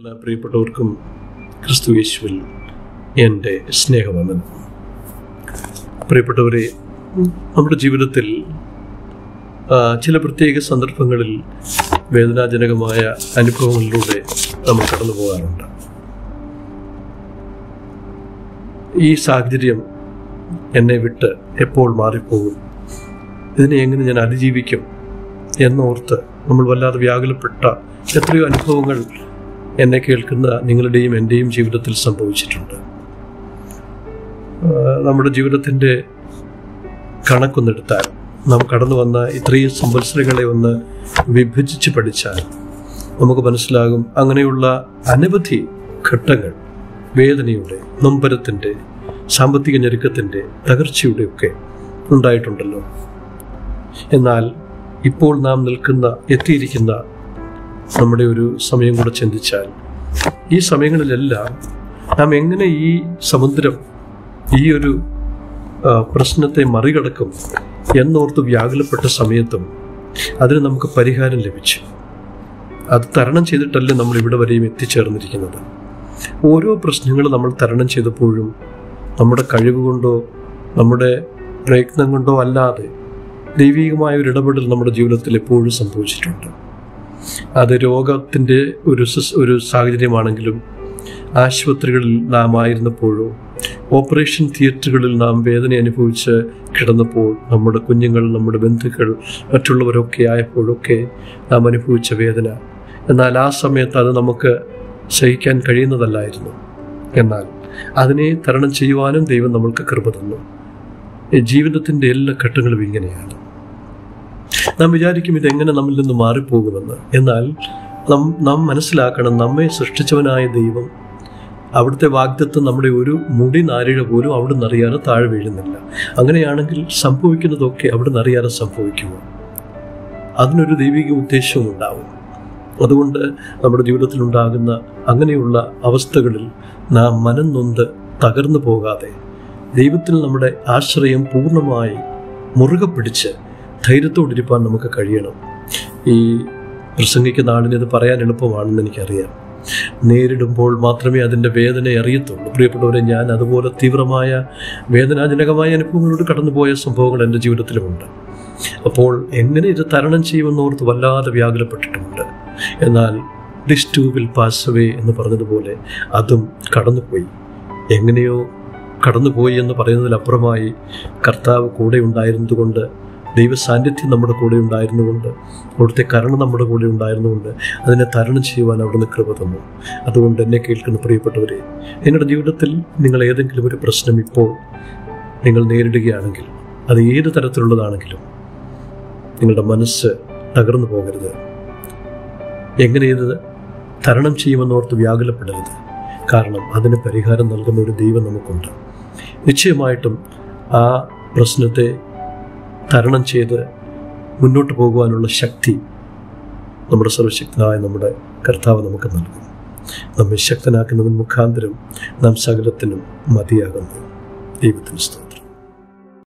എല്ലാ പ്രിയപ്പെട്ടവർക്കും ക്രിസ്തു യേശുവിൽ എൻ്റെ സ്നേഹവന്ദനം പ്രിയപ്പെട്ടവരെ നമ്മുടെ ജീവിതത്തിൽ ആ, ചില പ്രത്യേക സന്ദർഭങ്ങളിൽ വേദനാജനകമായ അനുഭവങ്ങളിലൂടെ നമ്മൾ കടന്നു പോകാറുണ്ട് ഈ സാഹചര്യം എന്നെ വിട്ട് എപ്പോൾ മാറിപ്പോകും ഇതിനെ എങ്ങനെ ഞാൻ അതിജീവിക്കും എന്നോർത്ത് നമ്മൾ വല്ലാതെ വ്യാകുലപ്പെട്ട എത്രയോ അനുഭവങ്ങൾ എന്നെ കേൾക്കുന്ന നിങ്ങളുടെയും എൻ്റെയും ജീവിതത്തിൽ സംഭവിച്ചിട്ടുണ്ട് ആ, നമ്മുടെ ജീവിതത്തിൻ്റെ കണക്കൊന്നെടുത്താൽ നാം കടന്നു വന്ന ഇത്രയും സംവത്സരങ്ങളെ ഒന്ന് വിഭജിച്ച് പഠിച്ചാൽ നമുക്ക് മനസ്സിലാകും അങ്ങനെയുള്ള അനവധി ഘട്ടങ്ങൾ വേദനയുടെ നൊമ്പരത്തിൻ്റെ സാമ്പത്തിക ഞെരുക്കത്തിൻ്റെ തകർച്ചയുടെയൊക്കെ ഉണ്ടായിട്ടുണ്ടല്ലോ എന്നാൽ ഇപ്പോൾ നാം നിൽക്കുന്ന എത്തിയിരിക്കുന്ന നമ്മുടെ ഒരു സമയം കൂടെ ചിന്തിച്ചാൽ ഈ സമയങ്ങളിലെല്ലാം നാം എങ്ങനെ ഈ സമുദ്രം ഈ ഒരു ആ, പ്രശ്നത്തെ മറികടക്കും എന്നോർത്ത് വ്യാകുലപ്പെട്ട സമയത്തും അതിന് നമുക്ക് പരിഹാരം ലഭിച്ചു അത് തരണം ചെയ്തിട്ടല്ലേ നമ്മൾ ഇവിടെ വരെയും എത്തിച്ചേർന്നിരിക്കുന്നത് ഓരോ പ്രശ്നങ്ങൾ നമ്മൾ തരണം ചെയ്തപ്പോഴും നമ്മുടെ കഴിവ് കൊണ്ടോ നമ്മുടെ പ്രയത്നം കൊണ്ടോ അല്ലാതെ ദൈവികമായ ഒരു ഇടപെടൽ നമ്മുടെ ജീവിതത്തിൽ എപ്പോഴും സംഭവിച്ചിട്ടുണ്ട് അത് രോഗത്തിൻ്റെ ഒരു സിസ്- ഒരു സാഹചര്യമാണെങ്കിലും ആശുപത്രികളിൽ നാം ആയിരുന്നപ്പോഴോ ഓപ്പറേഷൻ തിയേറ്ററുകളിൽ നാം വേദന അനുഭവിച്ച് കിടന്നപ്പോൾ നമ്മുടെ കുഞ്ഞുങ്ങൾ നമ്മുടെ ബന്ധുക്കൾ മറ്റുള്ളവരൊക്കെ ആയപ്പോഴൊക്കെ നാം അനുഭവിച്ച വേദന എന്നാൽ ആ സമയത്ത് അത് നമുക്ക് സഹിക്കാൻ കഴിയുന്നതല്ലായിരുന്നു എന്നാൽ അതിനെ തരണം ചെയ്യുവാനും ദൈവം നമ്മൾക്ക് കൃപ തന്നു ഈ ജീവിതത്തിൻ്റെ എല്ലാ ഘട്ടങ്ങളും ഇങ്ങനെയാണ് നാം വിചാരിക്കും ഇതെങ്ങനെ നമ്മിൽ നിന്ന് മാറിപ്പോകുമെന്ന് എന്നാൽ നാം നാം മനസ്സിലാക്കണം നമ്മെ സൃഷ്ടിച്ചവനായ ദൈവം അവിടുത്തെ വാഗ്ദത്വം നമ്മുടെ ഒരു മുടി നാരിഴ പോലും അവിടെ നിന്ന് അറിയാതെ താഴെ വീഴുന്നില്ല അങ്ങനെയാണെങ്കിൽ സംഭവിക്കുന്നതൊക്കെ അവിടെ നിന്ന് അറിയാതെ സംഭവിക്കുമോ അതിനൊരു ദൈവിക ഉദ്ദേശവും ഉണ്ടാവും അതുകൊണ്ട് നമ്മുടെ ജീവിതത്തിൽ ഉണ്ടാകുന്ന അങ്ങനെയുള്ള അവസ്ഥകളിൽ നാം മനം നൊന്ത് തകർന്നു പോകാതെ ദൈവത്തിൽ നമ്മുടെ ആശ്രയം പൂർണ്ണമായി മുറുകെ പിടിച്ച് ധൈര്യത്തോടിരിക്കാൻ നമുക്ക് കഴിയണം ഈ പ്രസംഗിക്കുന്ന ആളിന് ഇത് പറയാൻ എളുപ്പമാണെന്ന് എനിക്കറിയാം നേരിടുമ്പോൾ മാത്രമേ അതിൻ്റെ വേദന അറിയത്തുള്ളൂ പ്രിയപ്പെട്ടവരെ ഞാൻ അതുപോലെ തീവ്രമായ വേദനാജനകമായ അനുഭവങ്ങളോട് കടന്നുപോയ സംഭവങ്ങൾ എൻ്റെ ജീവിതത്തിലുമുണ്ട് അപ്പോൾ എങ്ങനെ ഇത് തരണം ചെയ്യുമെന്നോർത്ത് വല്ലാതെ വ്യാകുലപ്പെട്ടിട്ടുമുണ്ട് എന്നാൽ this too will pass away എന്ന് പറഞ്ഞതുപോലെ അതും കടന്നുപോയി എങ്ങനെയോ കടന്നുപോയി എന്ന് പറയുന്നതിലപ്പുറമായി കർത്താവ് കൂടെ ഉണ്ടായിരുന്നതുകൊണ്ട് ദൈവ സാന്നിധ്യം നമ്മുടെ കൂടെ ഉണ്ടായിരുന്നുകൊണ്ട് അവിടുത്തെ കരുണ നമ്മുടെ കൂടെ ഉണ്ടായിരുന്നുകൊണ്ട് അതിനെ തരണം ചെയ്യുവാൻ അവിടുന്ന് കൃപ തന്നു അതുകൊണ്ട് എന്നെ കേൾക്കുന്ന പ്രിയപ്പെട്ടവരെ നിങ്ങളുടെ ജീവിതത്തിൽ നിങ്ങൾ ഏതെങ്കിലും ഒരു പ്രശ്നം ഇപ്പോൾ നിങ്ങൾ നേരിടുകയാണെങ്കിൽ അത് ഏത് തരത്തിലുള്ളതാണെങ്കിലും നിങ്ങളുടെ മനസ്സ് തകർന്നു പോകരുത് എങ്ങനെ ഇത് തരണം ചെയ്യുമെന്നോർത്ത് വ്യാകുലപ്പെടരുത് കാരണം അതിന് പരിഹാരം നൽകുന്ന ഒരു ദൈവം നമുക്കുണ്ട് നിശ്ചയമായിട്ടും ആ പ്രശ്നത്തെ തരണം ചെയ്ത് മുന്നോട്ട് പോകുവാനുള്ള ശക്തി നമ്മുടെ സർവശക്തനായ നമ്മുടെ കർത്താവ് നമുക്ക് നൽകും നമ്മെ ശക്തനാക്കുന്നതിന് മുഖാന്തരം നാം സകലത്തിനും മതിയാകുന്നു ദൈവത്തിന് സ്തോത്രം